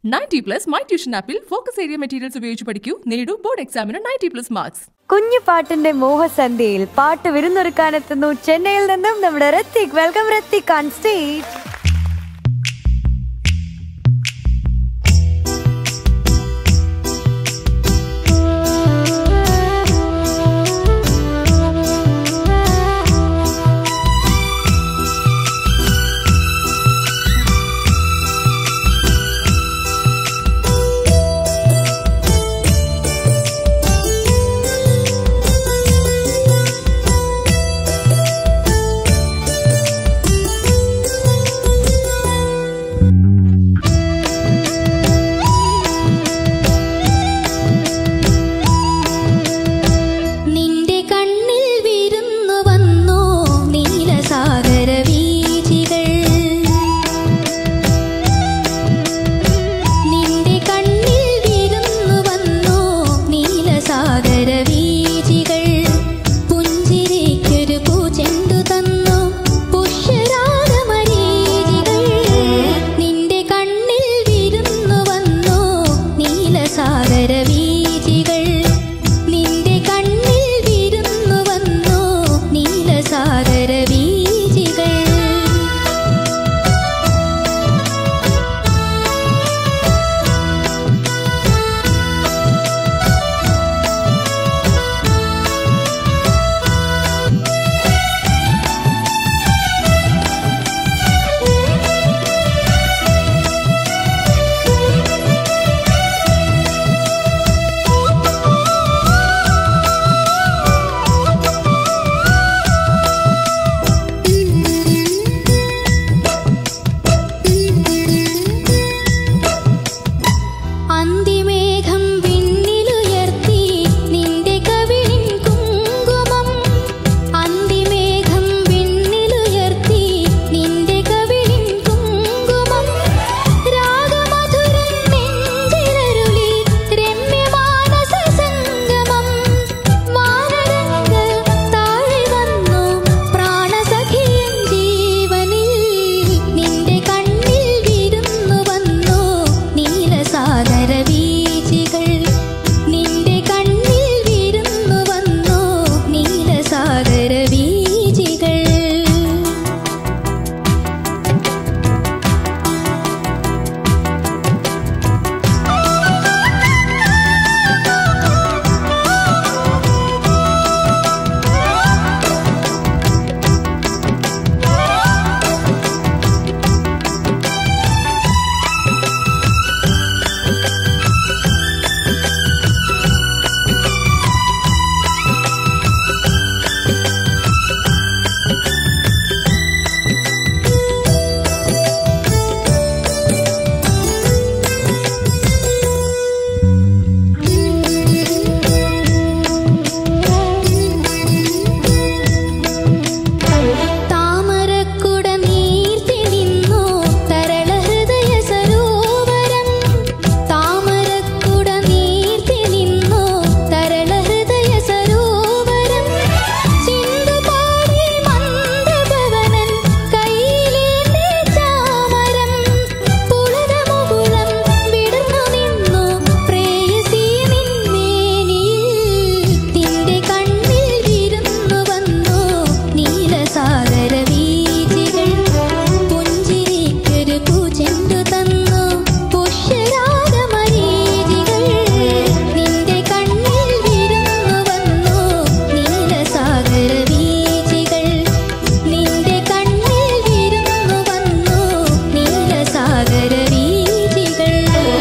Ninety plus my tuition ആപ്പിൽ focus area materials ഉപയോഗിച്ച് പഠിക്കൂ നേടൂ ബോർഡ് എക്സാമിന് നയൻറ്റി പ്ലസ് മാർക്സ് കുഞ്ഞു പാട്ടിന്റെ മോഹസന്ധ്യയിൽ പാട്ട് വിരുന്നൊരുക്കാനെത്തുന്നു ചെന്നൈയിൽ നിന്നും നമ്മുടെ Hrithik welcome Hrithik on stage നിന്റെ കണ്ണിൽ വിരുന്നു വന്നോ നീലസാഗര വീചികൾ നിന്റെ കണ്ണിൽ വിരുന്നു വന്നോ നീലസാഗര വീചികൾ പുഞ്ചിരിക്കൊരു പൂച്ചെണ്ടു തന്നു പുഷ്യരാഗമരീചികൾ നിന്റെ കണ്ണിൽ വിരുന്നു വന്നോ നീലസാഗര വീചികൾ നിന്റെ കണ്ണിൽ വിരുന്നു വന്നോ നീലസാഗര വീചികൾ അന്തിമേഘം വിണ്ണിലുയർത്തി നിന്റെ കവിളിൻ കുങ്കുമം അന്തിമേഘം വിണ്ണിലുയർത്തി നിന്റെ കവിളിൻ കുങ്കുമം രാഗമധുരം നെഞ്ചിലരുളി രമ്യമാനസ സംഗമം വാനരങ്ങൾ താഴെ വന്നു പ്രാണസഖിയൻ ജീവനിൽ നിന്റെ കണ്ണിൽ വിരുന്നു വന്നു നീലസാഗര വീചികൾ നിന്റെ കണ്ണിൽ വിരുന്നു വന്നു നീലസാഗര വീചികൾ താമരക്കുട നീർത്തി നിന്നു തരളഹൃദയ സരോവരം താമരക്കുട നീർത്തി നിന്നു തരളഹൃദയ സരോവരം ചിന്തുപാടി മന്ദഭവനൻ കയ്യിലേന്തി ചാമരം പുളകമുകുളം വിടർന്നു നിന്നു പ്രേയസി നിന്മേനിയിൽ നിന്റെ കണ്ണിൽ വിരുന്നു വന്നു നീലസാഗര വീചികൾ പുഞ്ചിരിക്കൊരു പൂച്ചെണ്ടു തന്നു പുഷ്യരാഗമരീചികൾ നിന്റെ കണ്ണിൽ വിരുന്നു വന്നു നീലസാഗര വീചികൾ നിന്റെ കണ്ണിൽ വിരുന്നു വന്നു നീലസാഗര വീചികൾ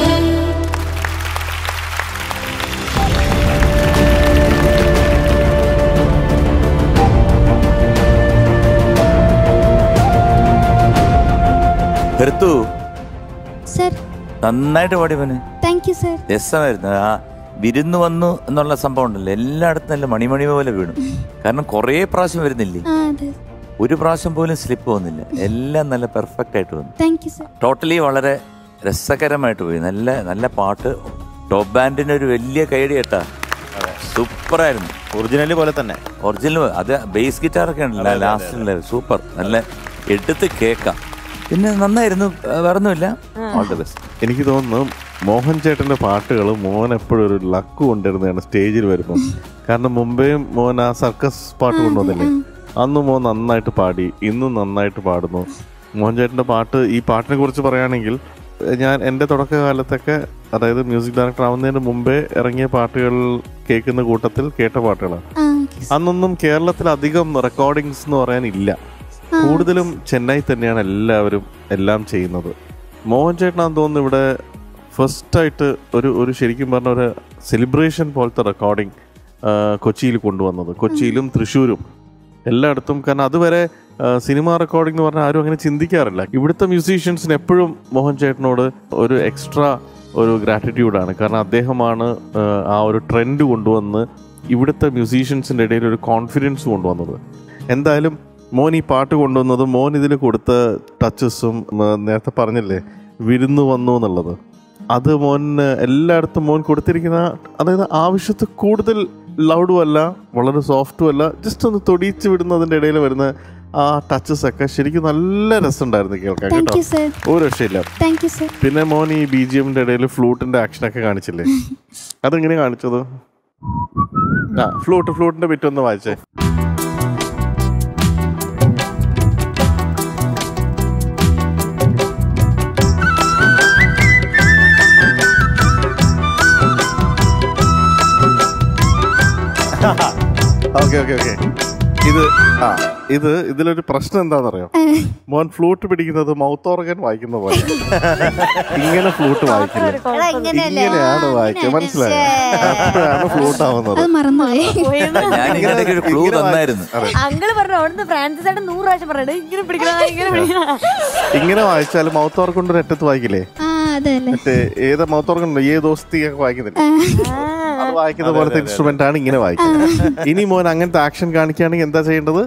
ഋതു സർ നന്നായിട്ട് പാടി പോനെ താങ്ക് യു സർ രസമായിരുന്നു ആ വിരുന്ന് വന്നു എന്നുള്ള സംഭവം ഉണ്ടല്ലോ എല്ലായിടത്തും നല്ല മണിമണി പോലെ വീണു കാരണം കുറേ പ്രാവശ്യം വരുന്നില്ലേ ആ അതെ ഒരു പ്രാവശ്യം പോലും സ്ലിപ്പ് വന്നില്ല എല്ലാം നല്ല പെർഫെക്റ്റ് ആയിട്ട് വന്നു താങ്ക് യു സർ ടോട്ടലി വളരെ രസകരമായിട്ട് പോയി നല്ല നല്ല പാട്ട് ടോപ്പ് ബാൻഡിന് ഒരു വലിയ കൈഡി കേട്ടാ സൂപ്പറായിരുന്നു ഒറിജിനൽ പോലെ തന്നെ ഒറിജിനൽ അത് ബേസ് ഗിറ്റാർ ഒക്കെ ഉണ്ടല്ലോ ലാസ്റ്റിലുള്ള സൂപ്പർ നല്ല എടുത്ത് കേക്കാം പിന്നെ നന്നായിരുന്നു വേറൊന്നുമില്ല ഓൾ ദ ബെസ്റ്റ് എനിക്ക് തോന്നുന്നു മോഹൻ ചേട്ടന്റെ പാട്ടുകൾ മോഹൻ എപ്പോഴും ഒരു ലക്ക് കൊണ്ടിരുന്നതാണ് സ്റ്റേജിൽ വരുമ്പോൾ കാരണം മുമ്പേയും മോഹൻ ആ സർക്കസ് പാട്ട് കൊണ്ടുവന്നില്ലേ അന്ന് മോൻ നന്നായിട്ട് പാടി ഇന്നും നന്നായിട്ട് പാടുന്നു മോഹൻ ചേട്ടന്റെ പാട്ട് ഈ പാട്ടിനെ കുറിച്ച് പറയുകയാണെങ്കിൽ ഞാൻ എൻ്റെ തുടക്കകാലത്തൊക്കെ അതായത് മ്യൂസിക് ഡയറക്ടർ ആവുന്നതിന് മുമ്പേ ഇറങ്ങിയ പാട്ടുകൾ കേൾക്കുന്ന കൂട്ടത്തിൽ കേട്ട പാട്ടുകളാണ് ആ ഓക്കെ അന്നൊന്നും കേരളത്തിൽ അധികം റെക്കോർഡിങ്സ് എന്ന് പറയാൻ ഇല്ല കൂടുതലും ചെന്നൈ തന്നെയാണ് എല്ലാവരും എല്ലാം ചെയ്യുന്നത് മോഹൻ ചേട്ടനാന്ന് തോന്നുന്നു ഇവിടെ ഫസ്റ്റ് ആയിട്ട് ഒരു ഒരു ശരിക്കും പറഞ്ഞ ഒരു സെലിബ്രേഷൻ പോലത്തെ റെക്കോർഡിംഗ് കൊച്ചിയിൽ കൊണ്ടുവന്നത് കൊച്ചിയിലും തൃശ്ശൂരും എല്ലായിടത്തും കാരണം അതുവരെ സിനിമ റെക്കോർഡിംഗ് എന്ന് പറഞ്ഞാൽ ആരും അങ്ങനെ ചിന്തിക്കാറില്ല ഇവിടുത്തെ മ്യൂസീഷ്യൻസിന് എപ്പോഴും മോഹൻ ചേട്ടനോട് ഒരു എക്സ്ട്രാ ഒരു ഗ്രാറ്റിറ്റ്യൂഡാണ് കാരണം അദ്ദേഹമാണ് ആ, ആ ഒരു ട്രെൻഡ് കൊണ്ടുവന്ന് ഇവിടുത്തെ മ്യൂസീഷ്യൻസിൻ്റെ ഇടയിൽ ഒരു കോൺഫിഡൻസ് കൊണ്ടുവന്നത് എന്തായാലും മോൻ ഈ പാട്ട് കൊണ്ടുവന്നത് മോൻ ഇതിൽ കൊടുത്ത ടച്ചസും നേരത്തെ പറഞ്ഞില്ലേ വിരുന്ന് വന്നു എന്നുള്ളത് അത് മോൻ എല്ലായിടത്തും മോൻ കൊടുത്തിരിക്കുന്ന അതായത് ആവശ്യത്തിൽ കൂടുതൽ ലൗഡും അല്ല വളരെ സോഫ്റ്റും അല്ല ജസ്റ്റ് ഒന്ന് തൊടിയിച്ച് വിടുന്നതിൻ്റെ ഇടയിൽ വരുന്ന ആ ടച്ചസ് ഒക്കെ ശരിക്കും നല്ല രസമുണ്ടായിരുന്നു കേൾക്കാൻ താങ്ക് കേട്ടോ യു സർ ഒരു രക്ഷയില്ല താങ്ക് യു സർ പിന്നെ മോൻ ഈ ബി ജി എമ്മിന്റെ ഇടയിൽ ഫ്ലൂട്ടിന്റെ ആക്ഷൻ ഒക്കെ കാണിച്ചില്ലേ അതെങ്ങനെ കാണിച്ചത് ആ ഫ്ലൂട്ട് ഫ്ലൂട്ടിന്റെ ബിറ്റ് ഒന്ന് വായിച്ചേ ഓക്കെ ഓക്കെ ഓക്കെ ഇത് ആ ഇത് ഇതിലൊരു പ്രശ്നം എന്താണെന്നറിയോ മോൻ ഫ്ലൂട്ട് പിടിക്കുന്നത് മൗത്ത് ഓർഗൻ വായിക്കുന്ന പോലെ ഇങ്ങനെ ഫ്ലൂട്ട് വായിക്കില്ല എടാ, ഇങ്ങനെയല്ലേ? ഇങ്ങനെയാണ് വായിക്കുക മനസ്സിലായോ അപ്പോഴാണ് ഫ്ലൂട്ട് ആവുന്നത് അത് മറന്നുപോയി ഞാൻ ഇങ്ങനത്തെ ഒരു ക്ലൂ തന്നായിരുന്നു അങ്കിള് പറഞ്ഞു അവിടുന്ന് ഫ്രാൻസിസ് ആയിട്ട് നൂറ് പ്രാവശ്യം പറഞ്ഞു ഇങ്ങനെ പിടിക്കണം ഇങ്ങനെ പിടിക്കണം ഇങ്ങനെ വായിച്ചാൽ മൗത്ത് ഓർഗൻ കൊണ്ട് ഒരു അറ്റത്ത് വായിക്കില്ലേ ആ അതല്ലേ മറ്റേ ഏത് മൗത്ത് ഓർഗൻ ഉണ്ടോ ഏത് ദോസ്തി ഒക്കെ വായിക്കുന്നില്ല അത് വായിക്കുന്ന പോലത്തെ ഇൻസ്ട്രുമെന്റ് ആണ് ഇങ്ങനെ വായിക്കുന്നത് ഇനി മോൻ അങ്ങനത്തെ ആക്ഷൻ കാണിക്കുകയാണെങ്കിൽ എന്താ ചെയ്യേണ്ടത്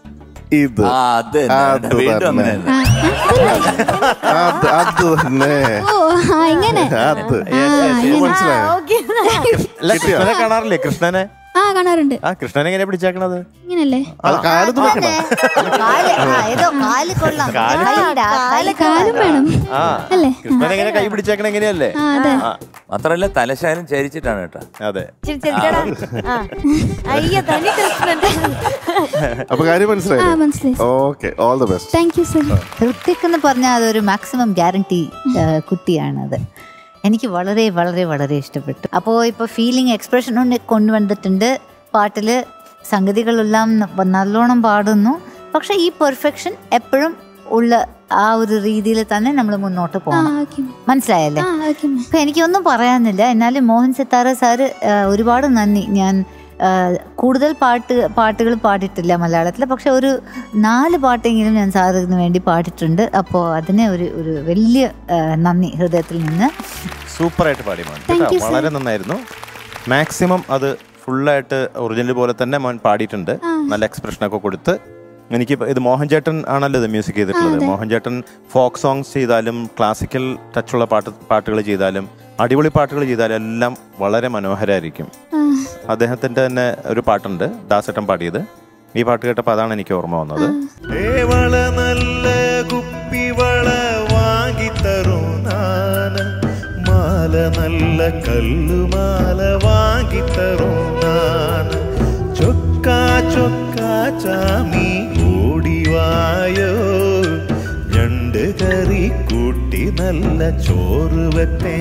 ഇത് ആ അത് തന്നെ. അത് വീണ്ടും തന്നെ. അങ്ങനെ തന്നെ. അത് അത് തന്നെ ഓ ആ ഇങ്ങനെ അത് മനസ്സിലായോ ഓക്കെ അല്ല കൃഷ്ണനെ കാണാറില്ലേ കൃഷ്ണനെ ആ കാണാറുണ്ട് ആ കൃഷ്ണനെ എങ്ങനെ പിടിച്ചേക്കണത് ഇങ്ങനല്ലേ അത് കാല് തുറക്കണം കാല് ആ, ഏതോ കാല് കൊള്ളാം കൈയിടാ, കാല് കാലും വേണം ആ അല്ലേ കൃഷ്ണനെ എങ്ങനെ കൈ പിടിച്ചേക്കണ എങ്ങനെയല്ലേ ആ അതെ ആ മാത്രല്ല തലശാലും ചരിച്ചിട്ടാണ് കേട്ടോ അതെ ചിരി ചിരിച്ചടാ. ആ. അയ്യ തനി കൃഷ്ണൻ അപ്പൊ കാര്യം ആ മനസ്സിലായോ മനസ്സിലായി okay all the best thank you sir Hrithik എന്ന് പറഞ്ഞാൽ അതൊരു മാക്സിമം ഗ്യാരണ്ടി കുട്ടിയാണത് എനിക്ക് വളരെ വളരെ വളരെ ഇഷ്ടപ്പെട്ടു അപ്പോൾ ഇപ്പോൾ ഫീലിംഗ് എക്സ്പ്രഷൻ കൊണ്ട് കൊണ്ടുവന്നിട്ടുണ്ട് പാട്ടിൽ സംഗതികളെല്ലാം ന- നല്ലോണം പാടുന്നു പക്ഷെ ഈ പെർഫെക്ഷൻ എപ്പോഴും ഉള്ള ആ ഒരു രീതിയിൽ തന്നെ നമ്മൾ മുന്നോട്ട് ആ പോകണം ഓക്കെ മനസ്സിലായല്ലേ ആ ഓക്കെ മാം ഇപ്പം എനിക്കൊന്നും പറയാനില്ല എന്നാലും മോഹൻ സിത്താര സാറ് ആ, ഒരുപാട് നന്ദി ഞാൻ ആ, കൂടുതൽ പാട്ട് പാട്ടുകൾ പാടിയിട്ടില്ല മലയാളത്തിൽ പക്ഷെ ഒരു നാല് പാട്ടെങ്കിലും ഞാൻ സാറിന് വേണ്ടി പാടിയിട്ടുണ്ട് അപ്പോൾ അതിനെ ഒരു ഒരു വലിയ ആ, നന്ദി ഹൃദയത്തിൽ നിന്ന് സൂപ്പറായിട്ട് പാടി മോൻ Thank കേട്ടോ you, sir. വളരെ നന്നായിരുന്നു മാക്സിമം അത് ഫുള്ളായിട്ട് ഒറിജിനൽ പോലെ തന്നെ മോൻ പാടിയിട്ടുണ്ട് നല്ല എക്സ്പ്രഷൻ ഒക്കെ കൊടുത്ത് എനിക്ക് ഇപ്പൊ ഇത് മോഹൻ ചേട്ടൻ ആണല്ലോ ഇത് മ്യൂസിക് ചെയ്തിട്ടുള്ളത് മോഹൻ ചേട്ടൻ ഫോക്ക് സോങ്സ് ചെയ്താലും ക്ലാസിക്കൽ ടച്ചുള്ള പാട്ട് പാട്ടുകൾ ചെയ്താലും അടിപൊളി പാട്ടുകൾ ചെയ്താലും എല്ലാം വളരെ മനോഹരമായിരിക്കും ആ അദ്ദേഹത്തിന്റെ തന്നെ ഒരു പാട്ടുണ്ട് ദാസേട്ടൻ പാടിയത് ഈ പാട്ട് കേട്ടപ്പോൾ അതാണ് എനിക്ക് ഓർമ്മ വന്നത് ഏവള നല്ല കുപ്പിവള വാങ്ങിത്തരും നാന് മാല നല്ല കല്ലുമാല വാങ്ങിത്തരും നാന് ചൊക്കാ ചൊക്കാ ചാമി ഓടിവായോ ഞണ്ട് കറി കൂട്ടി നല്ല ചോറ് വെത്തേ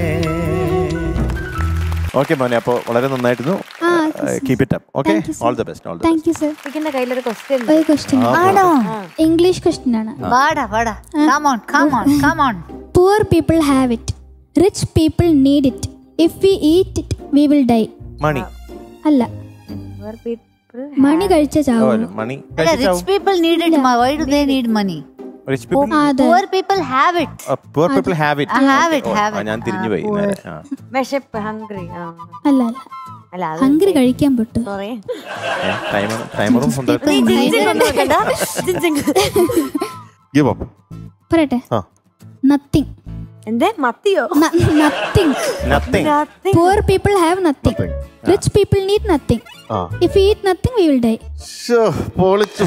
ഓക്കെ മോനെ അപ്പോൾ വളരെ നന്നായിരുന്നു ആ keep it up okay Thank you, sir. All the best all the thank you sir ഇരിക്കുന്ന കയ്യിലൊരു ക്വസ്റ്റ്യൻ ഒരു ക്വസ്റ്റ്യൻ ആണോ ഇംഗ്ലീഷ് ക്വസ്റ്റ്യൻ ആണ് വാടാ വാടാ come on come on come on Poor people have it. Rich people need it. If we eat it, we will die. Money അല്ല money കഴിച്ച ചാവും മണി അല്ല rich people need it why do they need money rich people ആ, അതെ poor people have it poor people have it have it, have it. ഞാൻ തിരിഞ്ഞു പോയി നേരെ ആ വിശപ്പ് ഹംഗ്രി ആ അല്ല അല്ല അല്ല അത് ഹംഗ്രി കഴിക്കാൻ പറ്റൂ സോറി ടൈമർ ടൈമറും സ്വന്തമായിട്ട് നീ ജിഞ്ചിങ് ഒന്നും വെക്കണ്ട ജിഞ്ചിങ് ഗിവ് അപ്പ് പറയട്ടെ ആ നത്തിങ് എന്തേ മത്തിയോ nothing nothing Nothing. Poor people have nothing. Rich people need nothing. ആ If we eat nothing, we will die. ശ്ശോ, പൊളിച്ചു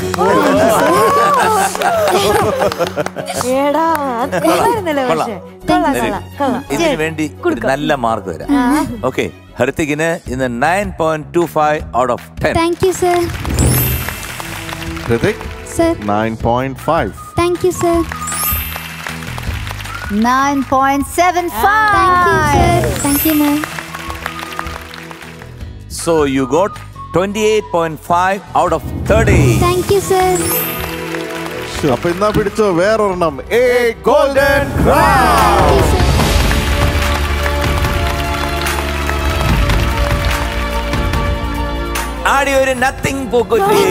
ഏടാ അത് കൊള്ളായിരുന്നല്ലോ കൊള്ളാം. പക്ഷേ കൊള്ളാം കൊള്ളാം കൊള്ളാം ഇതിന് വേണ്ടി ഒരു നല്ല മാർക്ക് തരാം ഓക്കെ ഹൃത്തിക്കിന് ഇന്ന് nine point two five out of ten Thank you, sir. Hrithik Sir, nine point five thank you, sir. Nine point seven Thank you, sir. Thank you, ma'am. So you got twenty eight point five out of thirty Thank you, sir. അപ്പൊ എന്നാ പിടിച്ചോ വേറൊരെണ്ണം ഏ golden Thank you, sir. ആടി ഒരു nothing പൂക്കുറ്റി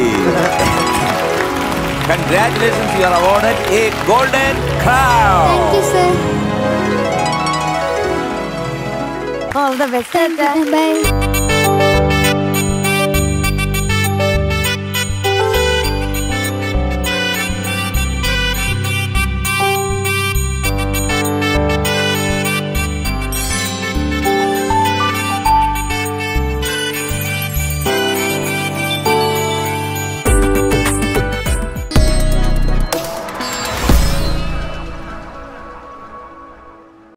congratulations you are awarded a golden crown Thank you, sir. All the best Bye.